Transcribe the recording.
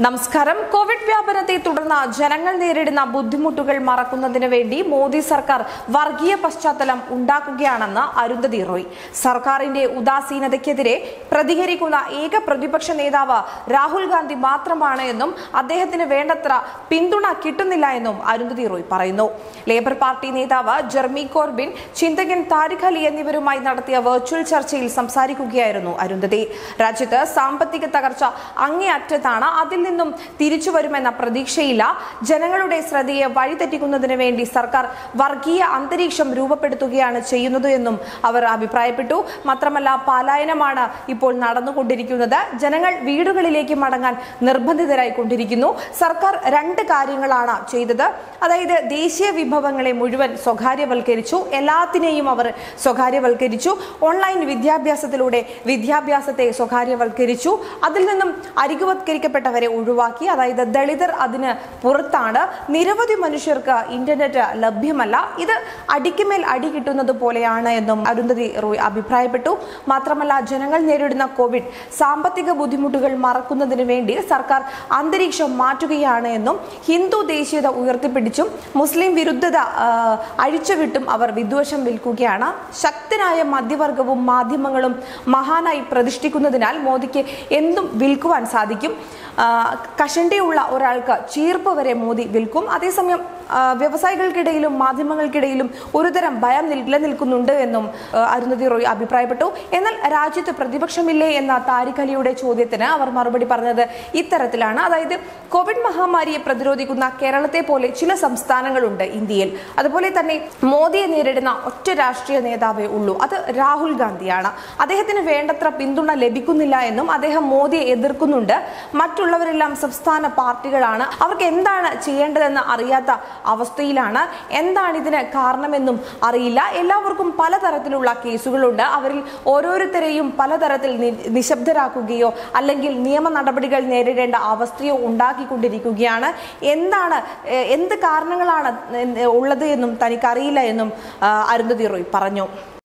നമസ്കാരം കോവിഡ് വ്യാപനത്തെ തുടർന്ന് ജനങ്ങൾ നേരിടുന്ന ബുദ്ധിമുട്ടുകൾ മറക്കുന്നതിന് വേണ്ടി മോദി സർക്കാർ വർഗീയ പശ്ചാത്തലം ഉണ്ടാക്കുകയാണെന്ന് അരുന്ധതി റോയ് സർക്കാരിന്റെ ഉദാസീനതയ്ക്കെതിരെ പ്രതികരിക്കുന്ന ഏക പ്രതിപക്ഷ നേതാവ് രാഹുൽ ഗാന്ധി മാത്രമാണ് എന്നും അദ്ദേഹത്തിന് വേണ്ടത്ര പിന്തുണ കിട്ടുന്നില്ല എന്നും അരുന്ധതി റോയ് പറയുന്നു ലേബർ പാർട്ടി നേതാവ് ജെർമി കോർബിൻ ചിന്തകൻ താരിഖ് അലി എന്നിവരുമായി നടത്തിയ വെർച്വൽ ചർച്ചയിൽ സംസാരിക്കുകയായിരുന്നു അരുന്ധതി രാജ്യത്ത് സാമ്പത്തിക തകർച്ച അങ്ങേയറ്റത്താണ് അതിൽ നിന്നും തിരിച്ചു വരുമെന്ന പ്രതീക്ഷയില്ല ജനങ്ങളുടെ ശ്രദ്ധയെ വഴിതെറ്റിക്കുന്നതിന് വേണ്ടി സർക്കാർ വർഗീയ അന്തരീക്ഷം രൂപപ്പെടുത്തുകയാണ് ചെയ്യുന്നത് എന്നും അവർ അഭിപ്രായപ്പെട്ടു മാത്രമല്ല പലായനമാണ് ഇപ്പോൾ നടന്നുകൊണ്ടിരിക്കുന്നത് ജനങ്ങൾ വീടുകളിലേക്ക് മടങ്ങാൻ നിർബന്ധിതരായി കൊണ്ടിരിക്കുന്നു സർക്കാർ രണ്ട് കാര്യങ്ങളാണ് ചെയ്തത് അതായത് ദേശീയ വിഭവങ്ങളെ മുഴുവൻ സ്വകാര്യവൽക്കരിച്ചു എല്ലാത്തിനെയും അവർ സ്വകാര്യവൽക്കരിച്ചു ഓൺലൈൻ വിദ്യാഭ്യാസത്തിലൂടെ വിദ്യാഭ്യാസത്തെ സ്വകാര്യവൽക്കരിച്ചു അതിൽ നിന്നും അരികുവത്കരിക്കപ്പെട്ടവരെ ഒഴിവാക്കി അതായത് ദളിതർ അതിന് പുറത്താണ് നിരവധി മനുഷ്യർക്ക് ഇന്റർനെറ്റ് ലഭ്യമല്ല ഇത് അടിക്കുമേൽ അടി കിട്ടുന്നത് പോലെയാണ് എന്നും അരുന്ധതി റോയ് അഭിപ്രായപ്പെട്ടു മാത്രമല്ല ജനങ്ങൾ നേരിടുന്ന കോവിഡ് സാമ്പത്തിക ബുദ്ധിമുട്ടുകൾ മറക്കുന്നതിന് വേണ്ടി സർക്കാർ അന്തരീക്ഷം മാറ്റുകയാണ് എന്നും ഹിന്ദു ദേശീയത ഉയർത്തിപ്പിടിച്ചും മുസ്ലിം വിരുദ്ധത ആ, അഴിച്ചുവിട്ടും അവർ വിദ്വേഷം വിൽക്കുകയാണ് ശക്തനായ മധ്യവർഗവും മാധ്യമങ്ങളും മഹാനായി പ്രതിഷ്ഠിക്കുന്നതിനാൽ മോദിക്ക് എന്തും വിൽക്കുവാൻ സാധിക്കും ആ, കഷണ്ടിയുള്ള ഒരാൾക്ക് ചീർപ്പ് വരെ മോദി വിൽക്കും അതേസമയം ആ, വ്യവസായികൾക്കിടയിലും മാധ്യമങ്ങൾക്കിടയിലും ഒരുതരം ഭയം നിൽ- നിലനിൽക്കുന്നുണ്ട് എന്നും ആ, അരുന്ധതി റോയ് അഭിപ്രായപ്പെട്ടു എന്നാൽ രാജ്യത്ത് പ്രതിപക്ഷമില്ലേ എന്ന താരിഖ് അലിയുടെ ചോദ്യത്തിന് അവർ മറുപടി പറഞ്ഞത് ഇത്തരത്തിലാണ് അതായത് കോവിഡ് മഹാമാരിയെ പ്രതിരോധിക്കുന്ന കേരളത്തെ പോലെ ചില സംസ്ഥാനങ്ങളുണ്ട് ഇന്ത്യയിൽ അതുപോലെ തന്നെ മോദിയെ നേരിടുന്ന ഒറ്റ രാഷ്ട്രീയ നേതാവേ ഉള്ളൂ അത് രാഹുൽ ഗാന്ധിയാണ് അദ്ദേഹത്തിന് വേണ്ടത്ര പിന്തുണ ലഭിക്കുന്നില്ല എന്നും അദ്ദേഹം മോദിയെ എതിർക്കുന്നുണ്ട് മറ്റുള്ളവരെല്ലാം സംസ്ഥാന പാർട്ടികളാണ് അവർക്ക് എന്താണ് ചെയ്യേണ്ടതെന്ന് അറിയാത്ത അവസ്ഥയിലാണ് എന്താണ് ഇതിന് കാരണമെന്നും അറിയില്ല എല്ലാവർക്കും പലതരത്തിലുള്ള കേസുകളുണ്ട് അവരിൽ ഓരോരുത്തരെയും പലതരത്തിൽ നി- നിശബ്ദരാക്കുകയോ അല്ലെങ്കിൽ നിയമ നടപടികൾ നേരിടേണ്ട അവസ്ഥയോ ഉണ്ടാക്കിക്കൊണ്ടിരിക്കുകയാണ് എന്താണ് ഏഹ്, എന്ത് കാരണങ്ങളാണ് ഉള്ളത് എന്നും തനിക്കറിയില്ല എന്നും ആ, അരുന്ധതി റോയ് പറഞ്ഞു